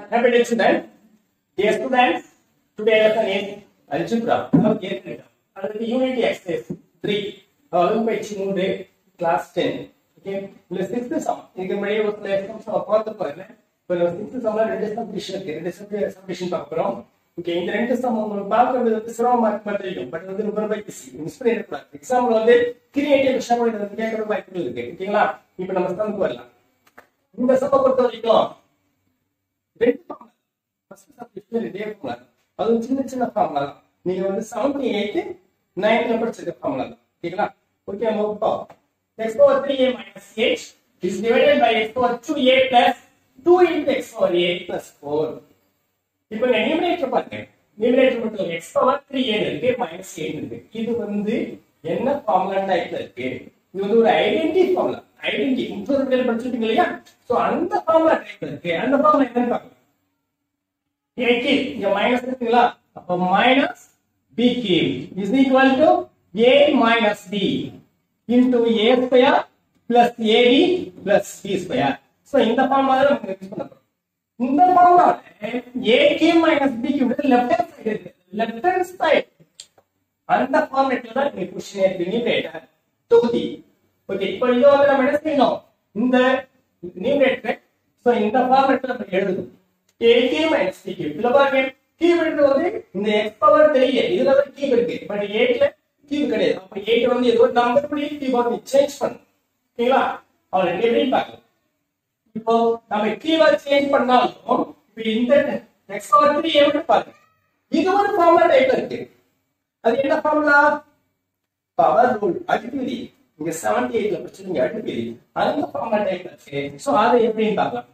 happy day student. Dear students, today lesson is algebra. Okay, அடுத்து unit exercise 3 வகுப்பு பயிற்சி 3 class 10 okay இந்த 6th some இதுக்கு முன்னாடி ஒரு சில எக்ஸாம்ஸ் நம்ம பார்த்து பாருங்க இப்போ 6th சம்ல ரெண்டு சப்டிஷன் இருக்கு ரெண்டு சப்டிஷன் பார்க்க போறோம் ஓகே இந்த ரெண்டு சம் உங்களுக்கு பார்க்கறது வந்து சிரமமா இருக்க மாதிரி தெரியும் பட் வந்து ரொம்ப ரொம்ப ஈஸி மிஸ் பண்ணிடக்கூடாது எக்ஸாம்ல வந்து கிரியேட்டிவ் விஷயம் கூட வந்து கேட்கற வாய்ப்புகள் இருக்கு ஓகேங்களா இப்போ நம்ம சம்க்கு வரலாம் இந்த சம்மை பொறுத்த வரைக்கும் ரெண்டு ஃபார்முலா ஃபர்ஸ்ட் சப்டிஷன் ரெண்டே ஃபார்முலா அது சின்ன சின்ன ஃபார்முலா தான் நீங்க வந்து செவன்த் எயித்து நைன்த்ல படிச்சிருக்க ஃபார்முலா தான் ஓகேங்களா ஓகே நம்ம இப்போ x power 3a minus 8 is divided by x power 2a plus 2 into x power a plus 4 இப்போ இந்த நியூமரேட்டர் பாருங்க நியூமரேட்டர் மட்டும் x பவர் 3a இருக்கு மைனஸ் 8 இருக்கு இது வந்து என்ன ஃபார்முலா டைப்ல இருக்கு இது வந்து ஒரு ஐடென்டி ஃபார்முலா ஐடென்டி முப்பது பேர் படிச்சிருக்கீங்க இல்லையா சோ அந்த ஃபார்முலா டைப்ல இருக்கு அந்த ஃபார்முலா என்னன்னு பார்க்கலாம் a cube இங்க மைனஸ் இருக்குங்களா அப்ப minus b cube is equal to a minus b into a square plus ab plus b square so இந்த ஃபார்முலா தான் நம்ம யூஸ் பண்ண போறோம் இந்த ஃபார்முலால a cube minus b cube left hand side இருக்கு லெஃப்ட் ஹேண்ட் சைடு அந்த ஃபார்மேட்ல தான் இந்த क्वेश्चन இருக்கு நியூமரேட்டர் தொகுதி ஓகே இப்போ இது வந்து நம்ம என்ன செய்யணும் இந்த நியூமரேட்டர் சோ இந்த ஃபார்மேட்ல நம்ம எழுதணும் a cube minus b cube இதுல பாருங்க cube எடுத்து வந்து இந்த x பவர் 3 இதுல தான் cube இருக்கு பட் 8 ல cube கிடையாது அப்ப 8 வந்து ஏதோ நம்பர் படி cube வந்து சேஞ்ச் பண்ணணும் ஓகேங்களா அவளை எப்படி பார்க்கலாம் இப்போ நம்ம கீவா சேஞ்ச் பண்ணாலும் இப்போ இந்த x பவர் 3 எப்படி பாருங்க இது ஒரு ஃபார்முலா டைப்ல இருக்கு அது என்ன ஃபார்முலா பவர் ரூல் அடுக்குவிதி இங்க 78 ல படிச்சிருங்க அடுக்குவிதி அந்த ஃபார்முலா டைப்ல இருக்கு சோ அதை எப்படின்னு பார்க்கலாம்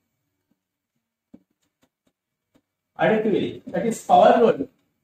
அடுக்குவிதி that is power rule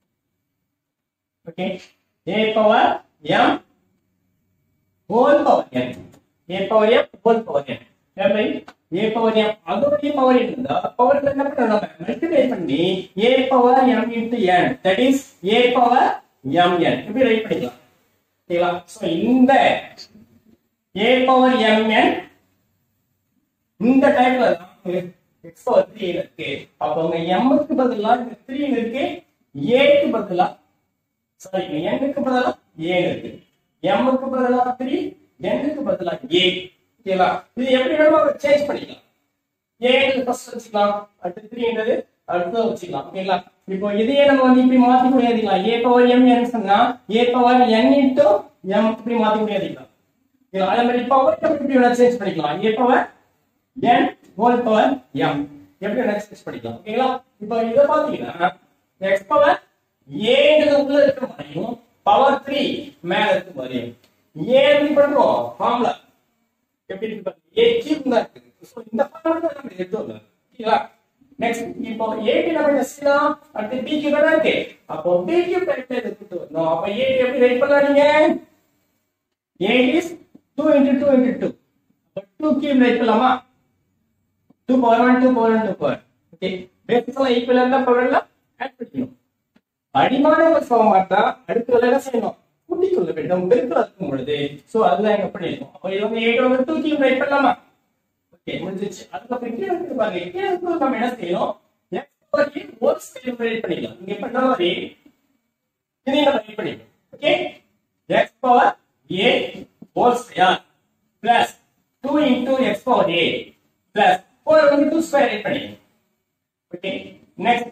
okay a power m whole power n a power m whole power n எப்படி a பவர் m அதோடைய பவர் இருந்தா பவர்ல என்ன பண்ணணும் நம்ம மல்டிப்ளை பண்ணி a power m into n that is a power m n இப்படி write பண்ணிக்கலாம் ஓகேங்களா சோ இந்த a பவர் m n இந்த டைப்ல தான் x பவர் 3 இருக்கு அப்ப உங்க m க்கு பதிலா இந்த 3 இருக்கு a க்கு பதிலா சாரி n க்கு பதிலா a இருக்கு m க்கு பதிலா 3 n க்கு பதிலா a ஓகேங்களா இது எப்படி வேணுமோ சேஞ்ச் பண்ணிக்கலாம் a ன்றது ஃபர்ஸ்ட் வச்சுக்கலாம் அடுத்து 3 ன்றது அடுத்து வச்சுக்கலாம் ஓகேங்களா இப்போ இதையே நம்ம வந்து இப்படி மாத்தி முடியாதுங்களா a பவர் m n சொன்னா a பவர் n இன்டு m இப்படி மாத்தி முடியாதுங்களா ஓகேங்களா அதே மாதிரி பவர் எப்படி வேணா சேஞ்ச் பண்ணிக்கலாம் a power n whole power m எப்படி வேணா சேஞ்ச் பண்ணிக்கலாம் ஓகேங்களா இப்போ இத பாத்தீங்கன்னா x பவர் a ன்றது உள்ள இருக்க மாதிரியும் பவர் 3 மேல இருக்க மாதிரியும் a எப்படி பண்றோம் ஃபார்முலா எப்படி இருக்கு பாருங்க a கியூப் தான் இருக்கு சோ இந்த ஃபார்முலா தான் நம்ம எடுத்து வரலாம் ஓகேங்களா நெக்ஸ்ட் இப்போ a க்கு நம்ம என்ன செய்யலாம் அடுத்து b கியூப் தான் இருக்கு அப்போ b கியூப் டைப்ல எடுத்து வரணும் அப்ப a க்கு எப்படி ரைட் பண்ணலாம் நீங்க a is 2 into 2 into 2 அப்ப 2 கியூப் ரைட் பண்ணலாமா 2 power 1 2 power 1 2 power okay bases எல்லாம் ஈக்குவலா இருந்தா பவர் எல்லாம் ஆட் பண்ணிக்கணும் அடிமான ஃபார்மாட் தான் அடுத்து என்ன செய்யணும் கூட்டிக் கொள்ள வேண்டும் பெருக்கல் இருக்கும் பொழுது சோ அதுதான் எங்க பண்ணிருக்கோம் அப்ப இவங்க ஏழு வந்து தூக்கி ரைட் பண்ணலாமா ஓகே முடிஞ்சிச்சு அதுக்கப்புறம் கீழே இருக்கு பாருங்க கீழே இருக்கு நம்ம என்ன செய்யணும் x power a whole square write பண்ணிக்கலாம் இங்க பண்ண மாதிரி இதையும் நம்ம ரைட் பண்ணிக்கலாம் okay x power a whole square plus 2 into x power a plus 4 வந்து 2 square ரைட் பண்ணிக்கலாம் ஓகே நெக்ஸ்ட்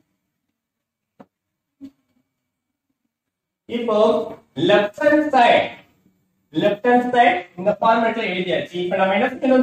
இப்போ left hand side left hand side இந்த ஃபார்மேட்ல எழுதியாச்சு இப்போ நம்ம என்ன செய்யணும்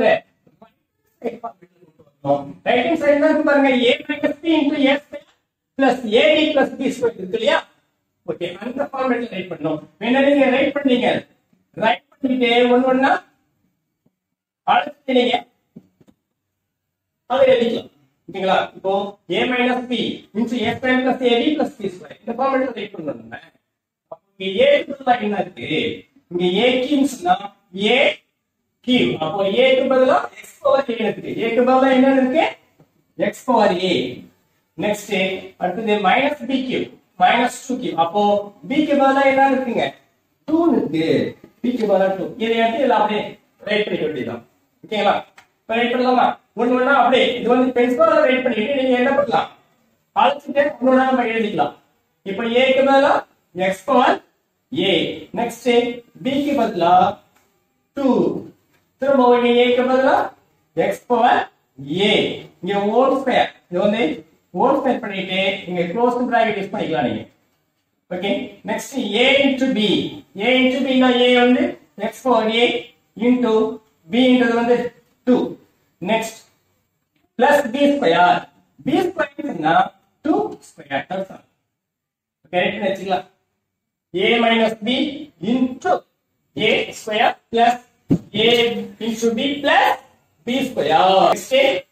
ரைட் ஹேண்ட் சைடு தான் பாருங்க a minus b into a square plus ab plus b square இருக்கு இல்லையா ஓகே அந்த ஃபார்மேட்ல ரைட் பண்ணணும் என்ன நீங்க ரைட் பண்ணீங்க ரைட் பண்ணிட்டு ஒன்னு ஒண்ணா அடுத்து நீங்க அதை எழுதிக்கலாம் ஓகேங்களா இப்போ a minus b into a square plus ab plus b square இந்த ஃபார்மேட்ல ரைட் பண்ணணும் நம்ம இங்க a க்கு பதிலா என்ன இருக்கு இங்க a கியூப்ஸ்னா a கியூப் அப்போ a க்கு பதிலா x பவர் a இருக்கு a க்கு பதிலா என்ன இருக்கு x பவர் a நெக்ஸ்ட் அடுத்தது minus b cube minus 2 cube அப்போ b க்கு பதிலா என்ன இருக்குங்க 2 இருக்கு b க்கு பதிலா 2 இதை எடுத்து இதுல அப்படியே ரைட் பண்ணிக்க வேண்டியதுதான் ஓகேங்களா இப்ப ரைட் பண்ணலாமா ஒண்ணு ஒண்ணா அப்படியே இது வந்து பென்சிலால ரைட் பண்ணிட்டு நீங்க என்ன பண்ணலாம் அழைச்சிட்டு ஒண்ணு ஒண்ணா நம்ம எழுதிக்கலாம் இப்ப ஏக்கு பதிலா x power a next b க்கு பதிலா டூ திரும்ப இங்க ஏக்கு பதிலா எக்ஸ் பவர் ஏ இங்க ஹோல் ஸ்கொயர் இது வந்து ஹோல் ஸ்கொயர் பண்ணிட்டு இங்க க்ளோஸ் பிராக்கெட் யூஸ் பண்ணிக்கலாம் நீங்க okay next a into b a into b னா a வந்து x power a into b ன்றது வந்து 2 next plus b square b square னா 2 ஸ்கொயர் that's all கரெக்ட் வச்சுக்கலாம் a minus b into a square plus a into b plus b square next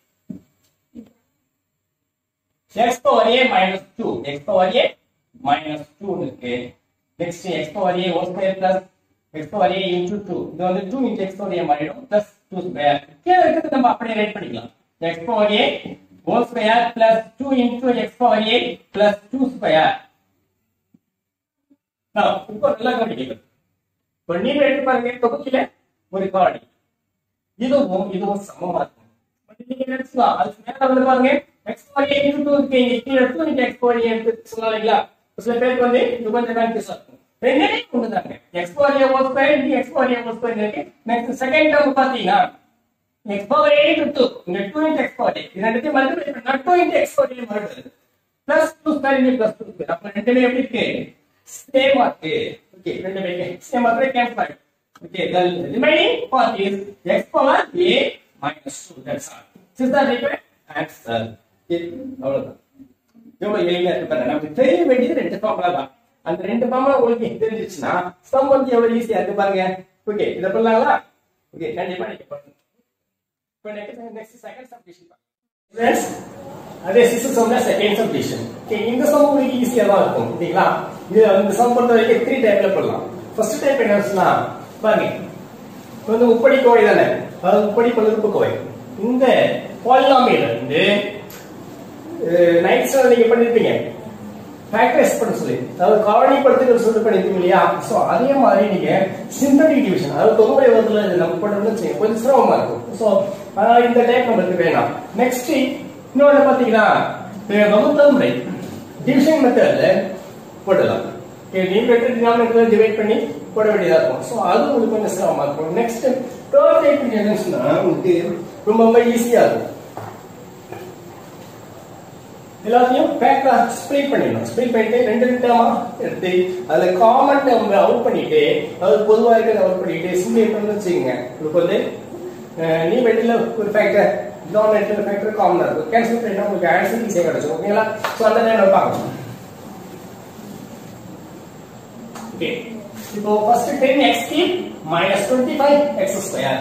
x power a minus 2 x power a minus 2 இருக்கு next x power a whole square plus x power a into 2 இது வந்து 2 into x power a மாறிடும் plus 2 square கீழ இருக்கிறது நம்ம அப்படியே right பண்ணிக்கலாம் x power a whole square plus 2 into x power a plus 2 square now இப்போ நல்லா கவனிக்கணும் இப்போ நீங்க எடுத்து பாருங்க தொகுதியில ஒரு கார்டு இதுவும் இதுவும் சமமா இருக்கும் பட் நீங்க நினைச்சுக்கலாம் அதுக்கு மேல வந்து பாருங்க x power a into two இருக்கு இங்க கீழ எடுத்து நீங்க எக்ஸ் பவர் ஏ எடுத்து சொல்லலாம் இல்லைங்களா சில பேருக்கு வந்து இது கொஞ்சம் கன்ஃபியூஸ் இருக்கும் ரெண்டுமே ஒன்று தாங்க x power a whole square into x power a whole square இருக்கு நெக்ஸ்ட் செகண்ட் டேர்ம் பாத்தீங்கன்னா x power a into two இங்க two into x power a இது ரெண்டுத்தையும் மல்டிப்ளை பண்ணா two into x power a மாறுது plus two square into plus two square அப்ப ரெண்டுமே எப்படி இருக்கு சேமா இருக்கு ஓகே ரெண்டுமே சேமா இருக்கு கேன்சல் ஆயிடும் Okay, the remaining part is x power a minus 2. That's all. This is the required answer. Okay, அவ்வளவுதான் எவ்வளவு எளிமையா இருக்கு பாருங்க நமக்கு தெரிய வேண்டியது ரெண்டு ஃபார்முலா தான் அந்த ரெண்டு ஃபார்முலா உங்களுக்கு தெரிஞ்சிச்சுன்னா சம் வந்து எவ்வளவு ஈஸியா இருக்கு பாருங்க ஓகே இத பண்ணலாங்களா ஓகே கண்டிப்பா நீங்க பண்ணுங்க இப்போ next next second subdivision friends அதே சிக்ஸ் சம்ல செகண்ட் சப்டிஷன் ஓகே இந்த சம் உங்களுக்கு ஈஸியா தான் இருக்கும் ஓகேங்களா இது இந்த சம் பொறுத்த வரைக்கும் த்ரீ டைப்ல பண்ணலாம் ஃபர்ஸ்ட் டைப் என்னன்னா பாருங்க இது வந்து முப்படி கோவை தானே அதாவது முப்படி பல்லுறுப்புக்கோவை இந்த பாலினாமியல் வந்து நைட் ஸ்டாண்டர்ட் நீங்க பண்ணிருப்பீங்க ஃபேக்டரைஸ் பண்ண சொல்லி அதாவது காரணிப்படுத்துதல் சொல்லி பண்ணிருப்பீங்க இல்லையா சோ அதே மாதிரி நீங்க சிந்தடிக் டிவிஷன் அதாவது தொகுமுறை வருதுல இது நம்ம பண்ணணும்னு வச்சுக்கோங்க கொஞ்சம் சிரமமா இருக்கும் சோ அதனால இந்த டைப் நம்மளுக்கு வேணாம் நெக்ஸ்ட் இன்னொன்னு பாத்தீங்கன்னா வகுத்தல் முறை டிவிஷன் மெத்தட்ல போடலாம் நியூமரேட்டர் டினாமினேட்டர் டிவைட் பண்ணி போட வேண்டியதா இருக்கும் சோ அது உங்களுக்கு கொஞ்சம் சிரமமா இருக்கும் நெக்ஸ்ட் தேர்ட் டைப் என்னன்னு சொன்னா உங்களுக்கு ரொம்ப ரொம்ப ஈஸியா இருக்கும் எல்லாத்தையும் ஃபேக்டரா ஸ்ப்ளிட் பண்ணிடணும் ஸ்ப்ளிட் பண்ணிட்டு ரெண்டு ரெண்டு டேர்மா எடுத்து அதுல காமன் டேர்ம் அவுட் பண்ணிட்டு அதாவது பொதுவா இருக்கிறத அவுட் பண்ணிட்டு சிம்பிளை பண்ணி வச்சுக்கோங்க உங்களுக்கு வந்து நீ வெட்டில ஒரு ஃபேக்டர் டினாமினேட்டர் ஃபேக்டர் காமனா இருக்கும் கேன்சல் பண்ணிட்டா உங்களுக்கு ஆன்சர் ஈஸியாக கிடைச்சிடும் ஓகேங்களா ஸோ அந்த நேரம் பார்க்கலாம் ஓகே இப்போ first 10 x cube minus 25 x square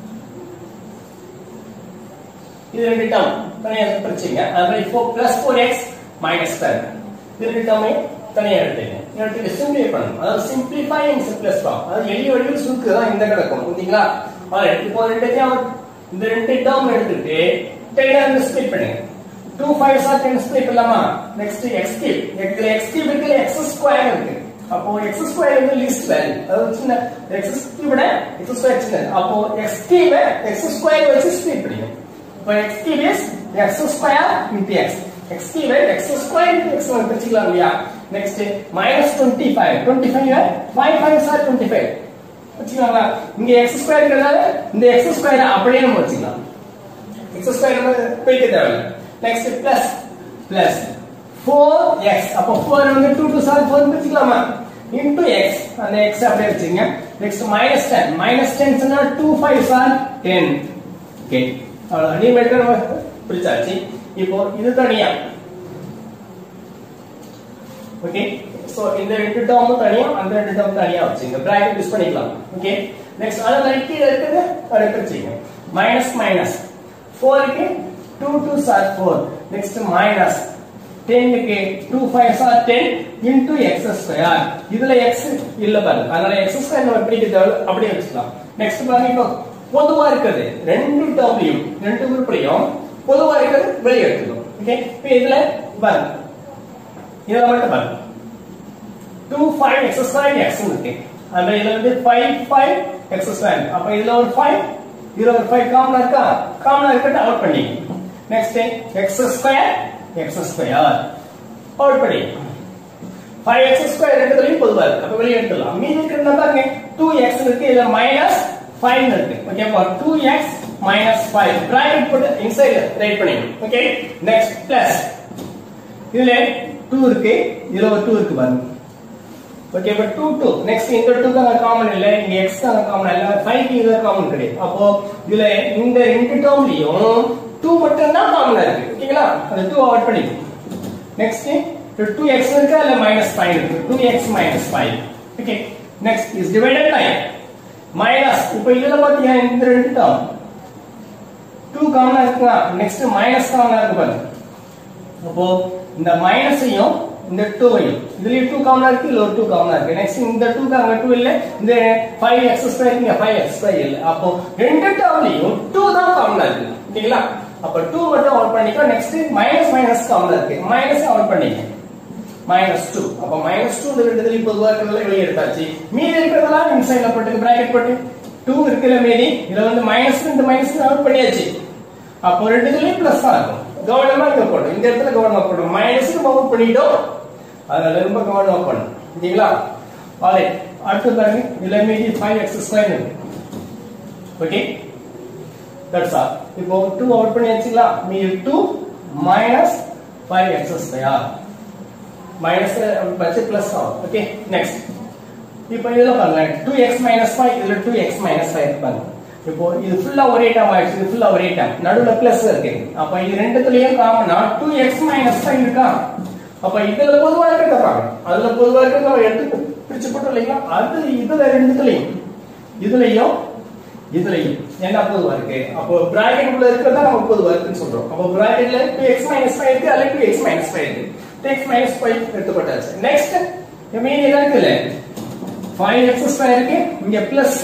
இது ரெண்டு டேர்ம் தனியா பிரிச்சீங்க அதுல இப்போ plus four x minus ten இது ரெண்டு டேர்மே தனியா எடுத்துங்க எடுத்துட்டு சிம்பிளை பண்ணணும் அதாவது சிம்பிளிஃபை இன் சிம்பிளஸ்ட் ஃபார்ம் அதாவது எளிய வடிவில் சுருக்கு தான் இந்த கிடக்கும் ஓகேங்களா ஆல்ரைட் இப்போ ரெண்டுத்தையும் இந்த ரெண்டு டேர்ம் எடுத்துட்டு டென் வந்து ஸ்ப்ளிட் பண்ணுங்க two five sir ten split பண்ணலாமா நெக்ஸ்ட் எக்ஸ் கியூப் இதுல எக்ஸ் கியூப் இருக்கு எக்ஸ் ஸ்கொயர் இருக்கு அப்போ எக்ஸ் ஸ்கொயர் வந்து லீஸ்ட் வேல்யூ அதாவது சின்ன எக்ஸ் கியூபோட எக்ஸ் ஸ்கொயர் சின்னது அப்போ எக்ஸ் கியூப எக்ஸ் ஸ்கொயர் வச்சு ஸ்ப்ளிட் பண்ணிடும் இப்போ x cube is x square into x x cube x square into x னு பிரிச்சுக்கலாம் இல்லையா next minus twenty five twenty five five five sir twenty five வச்சுக்கலாங்களா இங்க எக்ஸ் ஸ்கொயர் இருக்கிறதால இந்த எக்ஸ் ஸ்கொயர் அப்படியே நம்ம வச்சுக்கலாம் எக்ஸ் ஸ்கொயர் நம்ம பிரிக்க தேவையில்லை next plus plus four x அப்போ ஃபோர் வந்து டூ டூ சார் ஃபோர் பிரிச்சுக்கலாமா இன்டூ எக்ஸ் அந்த எக்ஸ் அப்படியே வச்சுங்க next minus ten minus ten சொன்னா two five sir ten okay அவ்வளவு அனிமேட்டர் நம்ம பிரிச்சாச்சு இப்போ இது தனியா ஓகே சோ இந்த ரெண்டு டேர்மும் தனியா அந்த ரெண்டு டேர்ம் தனியா வச்சுங்க பிராக்கெட் யூஸ் பண்ணிக்கலாம் ஓகே நெக்ஸ்ட் அத மாதிரி கீழ இருக்குது அதை பிரிச்சுங்க மைனஸ் மைனஸ் ஃபோருக்கு two two sir four next minus டென்னுக்கு two five sir ten into x square இதுல எக்ஸ் இல்ல பாருங்க அதனால எக்ஸ் ஸ்கொயர் நம்ம பிரிக்க தேவை அப்படியே வச்சுக்கலாம் நெக்ஸ்ட் பாருங்க இப்போ பொதுவா இருக்கிறது ரெண்டு டேர்ம்லயும் ரெண்டு உருப்படியும் பொதுவா இருக்கிறது வெளியே எடுத்துக்கணும் ஓகே இப்போ இதுல பாருங்க இதுல மட்டும் பாருங்க two five x square x இருக்கு அந்த இதுல வந்து ஃபைவ் ஃபைவ் எக்ஸ் ஸ்கொயர் அப்ப இதுல ஒரு ஃபைவ் இதுல ஒரு ஃபைவ் காமனா இருக்கா காமனா இருக்கட்டும் அவுட் பண்ணி next x square x square out பண்ணி ஃபைவ் எக்ஸ் ஸ்கொயர் ரெண்டுலையும் பொதுவா இருக்கு அப்ப வெளியே எடுத்துடலாம் மீதி இருக்கிற பாருங்க டூ எக்ஸ் இருக்கு இதுல மைனஸ் ஃபைவ் இருக்கு ஓகே அப்போ two x minus five bracket போட்டு இன்சைட் ரைட் பண்ணிக்கணும் ஓகே நெக்ஸ்ட் பிளஸ் இதுல டூ இருக்கு இதுல ஒரு டூ இருக்கு பாருங்க ஓகே இப்போ டூ டூ நெக்ஸ்ட் இந்த டூ தான் காமன் இல்ல இங்க எக்ஸ் தான் காமன் இல்ல ஃபைவ் இது காமன் கிடையாது அப்போ இதுல இந்த ரெண்டு டேர்ம்லயும் டூ மட்டும் தான் காமனா இருக்கு ஓகேங்களா அந்த டூ அவாய்ட் பண்ணிக்கணும் நெக்ஸ்ட் டூ எக்ஸ் இருக்கா இல்ல மைனஸ் ஃபைவ் இருக்கு two x minus five okay next is divided by minus இப்போ இதுல பாத்தீங்கன்னா இந்த ரெண்டு டேர்ம் டூ காமனா இருக்குங்களா நெக்ஸ்ட் மைனஸ் காமனா இருக்கு பாருங்க அப்போ இந்த மைனஸையும் இந்த டூவையும் இதுலயும் டூ காமனா இருக்கு இல்ல ஒரு டூ காமனா இருக்கு நெக்ஸ்ட் இந்த டூ அங்க டூ இல்ல இந்த ஃபைவ் எக்ஸ் ஸ்கொயர் இங்க ஃபைவ் எக்ஸ் ஸ்கொயர் இல்ல அப்போ ரெண்டு டேர்ம்லயும் டூ தான் காமனா இருக்கு ஓகேங்களா அப்ப டூ மட்டும் அவுட் பண்ணிக்கோ நெக்ஸ்ட் மைனஸ் மைனஸ் காமனா இருக்கு மைனஸ் அவுட் பண்ணிக்க மைனஸ் டூ அப்ப மைனஸ் டூ இந்த ரெண்டுலையும் பொதுவா இருக்கிறதுல வெளியே எடுத்தாச்சு மீதி இருக்கிறதெல்லாம் இன்சைட்ல போட்டு பிராக்கெட் போட்டு டூ இருக்குல்ல மீதி இதுல வந்து மைனஸ் ரெண்டு மைனஸ் அவுட் பண்ணியாச்சு அப்போ ரெண்டுத்துலயும் பிளஸ் தான் இருக்கும் கவனமா இங்க போடும் இந்த இடத்துல கவனமா போடும் மைனஸ் அவுட் பண்ணிட்டோம் அதனால ரொம்ப கவனமா பண்ணும் சரிங்களா ஆல்ரைட் அடுத்து பாருங்க இதுல மீதி ஃபைவ் எக்ஸ் ஸ்கொயர் இருக்கு ஓகே தட்ஸ் ஆல் இப்போ 2 அவுட் பண்ணி வச்சுங்களா மீதி 2 மைனஸ் 5x ஸ்கொயர் மைனஸ் வச்சு பிளஸ் ஆகும் ஓகே நெக்ஸ்ட் இப்போ இதுல பாருங்க 2x 5 இதுல 2x 5 பாருங்க இப்போ இது ஃபுல்லா ஒரே டேர்ம் ஆயிடுச்சு இது ஃபுல்லா ஒரே டேர்ம் நடுவுல பிளஸ் இருக்கு அப்ப இது ரெண்டுத்துலயும் காமனா 2x 5 இருக்கா அப்ப இதுல பொதுவா இருக்கிறத பாருங்க அதுல பொதுவா இருக்கிறத நம்ம எடுத்து பிரிச்சு போட்டோம் இல்லைங்களா அது இதுல ரெண்டுத்துலயும் இதுலயும் இதுலயும் என்ன பொதுவா இருக்கு அப்போ பிராக்கெட் உள்ள இருக்கிறதா நம்ம பொதுவா இருக்குன்னு சொல்றோம் அப்போ பிராக்கெட்ல 2x 5 இருக்கு அல்ல 2x 5 இருக்கு 2x 5 எடுத்துப்பட்டாச்சு நெக்ஸ்ட் மீதி என்ன இருக்குல்ல 5x ஸ்கொயர் இருக்கு இங்க பிளஸ்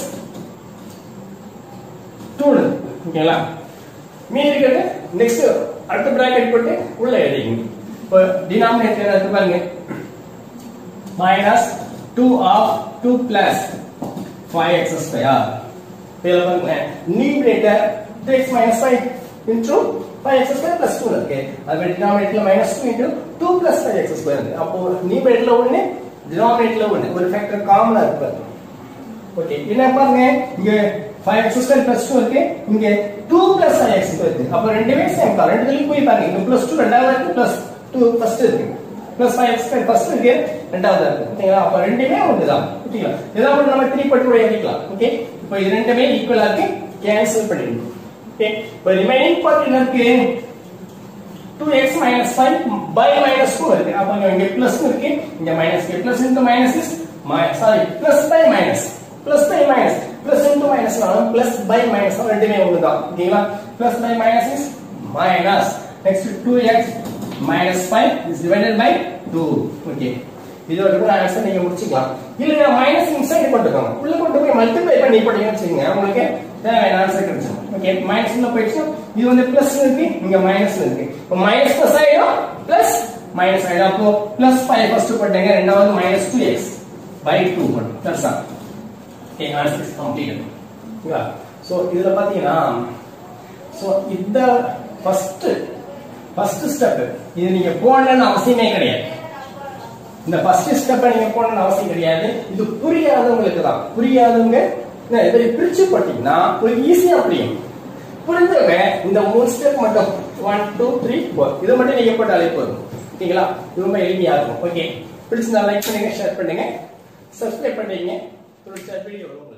2 ஓகேங்களா மீதி இருக்கிறது நெக்ஸ்ட் அடுத்த பிராக்கெட் போட்டு உள்ள எழுதிங்க இப்போ டினாமினேட்டர் எடுத்து பாருங்க minus 2 of 2 plus 5x square இதுல பாருங்க numerator 2x minus 5 into 5x square plus 2 இருக்கு அது டினாமினேட்டர்ல minus 2 into 2 plus 5x square இருக்கு அப்போ நியூமரேட்டர்ல ஒண்ணு டினாமினேட்டர்ல ஒண்ணு ஒரு ஃபேக்டர் காமனா இருக்கு பாருங்க ஓகே என்ன பாருங்க இங்க 5x square plus 2 இருக்கு இங்க 2 plus 5x square இருக்கு அப்ப ரெண்டுமே சேம் தான் ரெண்டுலயும் போய் பாருங்க இங்க plus 2 ரெண்டாவது இருக்கு plus 2 ஃபர்ஸ்ட் இருக்கு plus 5x square ஃபர்ஸ்ட் இருக்கு ரெண்டாவது இருக்கு ஓகேங்களா அப்ப ரெண்டுமே ஒண்ணுதான் ஓகேங்களா ஏதாவது நம்ம 3 பட்டு கூட எழுதிக்கலாம் ஓகே இப்போ இது ரெண்டுமே ஈக்குவலா இருக்கு கேன்சல் பண்ணிடணும் ஓகே இப்போ ரிமைனிங் பார்ட் என்ன இருக்கு 2x minus 5 by minus 2 இருக்கு அப்ப இங்க பிளஸ் இருக்கு இங்க மைனஸ் இருக்கு plus into minus is sorry plus by minus plus by minus plus into minus நாலும் பிளஸ் by minus ரெண்டுமே ஒண்ணுதான் ஓகேங்களா plus by minus is minus next 2x minus 5 is divided by 2 okay இதோட கூட answer நீங்க முடிச்சுக்கலாம் இல்ல மைனஸ் இன்சைட் போட்டுக்கோங்க உள்ள கொண்டு போய் மல்டிப்ளை பண்ணி போட்டீங்கன்னு வச்சுக்கோங்க உங்களுக்கு தேவையான ஆன்சர் கிடைச்சிடும் ஓகே மைனஸ் உள்ள போயிடுச்சு இது வந்து பிளஸ் இருக்கு இங்க மைனஸ் இருக்கு இப்போ மைனஸ் பிளஸ் ஆயிடும் பிளஸ் மைனஸ் ஆயிடும் அப்போ பிளஸ் ஃபைவ் ஃபர்ஸ்ட் போட்டீங்க ரெண்டாவது minus two x by two பண்ணும் that's all okay answer is complete ஓகேவா ஸோ இதுல பாத்தீங்கன்னா ஸோ இந்த ஃபர்ஸ்ட் ஃபர்ஸ்ட் ஸ்டெப் இது நீங்க போடணும்னு அவசியமே கிடையாது இந்த ஃபர்ஸ்ட் ஸ்டெப்பை நீங்க போடணும்னு அவசியம் கிடையாது இது புரியாதவங்களுக்கு தான் புரியாதவங்க என்ன, இதை பிரிச்சு போட்டீங்கன்னா உங்களுக்கு ஈஸியா புரியும் புரிஞ்சவங்க இந்த மூணு ஸ்டெப் மட்டும் ஒன் டூ த்ரீ ஃபோர் இது மட்டும் நீங்க போட்டாலே போதும் ஓகேங்களா இது ரொம்ப எளிமையா இருக்கும் ஓகே பிடிச்சிருந்தா லைக் பண்ணுங்க ஷேர் பண்ணுங்க சப்ஸ்கிரைப் பண்ணுங்க வீடியோ